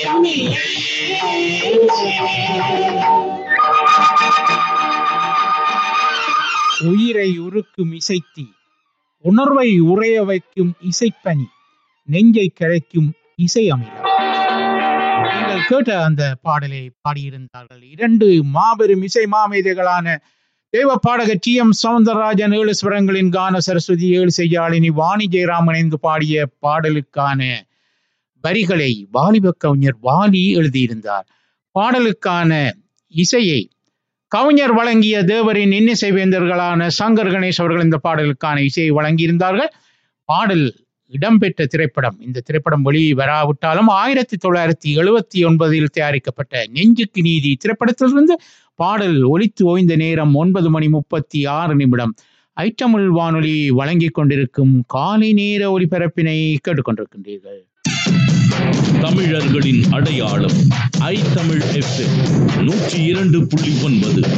உயிரை உருக்கும் இசைத்தீ உணர்வை உறைய வைக்கும் இசைப்பனி நெஞ்சை கரைக்கும் இசை அமிலம் நீங்கள் கேட்ட அந்த பாடலை பாடியிருந்தார்கள் இரண்டு மாபெரும் இசை மாமேதைகளான தேவ பாடகர் டி எம் சவுந்தரராஜன் ஏழு ஸ்வரங்களின் கான சரஸ்வதி ஏழு செய்யாளினி வாணி ஜெயராம் இணைந்து பாடிய பாடலுக்கான வரிகளை வாலிப கவிஞர் வாலி எழுதியிருந்தார் பாடலுக்கான இசையை கவிஞர் வழங்கிய தேவரின் இன்னிசை வேந்தர்களான சங்கர் கணேஷ் அவர்கள் இந்த பாடலுக்கான இசையை வழங்கியிருந்தார்கள் பாடல் இடம்பெற்ற திரைப்படம் இந்த திரைப்படம் வெளி வராவிட்டாலும் ஆயிரத்தி தொள்ளாயிரத்தி எழுபத்தி ஒன்பதில் தயாரிக்கப்பட்ட நெஞ்சுக்கு நீதி திரைப்படத்திலிருந்து பாடல் ஒலித்து ஓய்ந்த நேரம் ஒன்பது மணி முப்பத்தி ஆறு நிமிடம் ஐட்டமிழ் வானொலி வழங்கிக் கொண்டிருக்கும் காலை நேர ஒலிபரப்பினை கேட்டுக்கொண்டிருக்கின்றீர்கள் தமிழர்களின் அடையாளம் ஐ தமிழ் எஃப்எம் நூற்றி இரண்டு புள்ளி ஒன்பது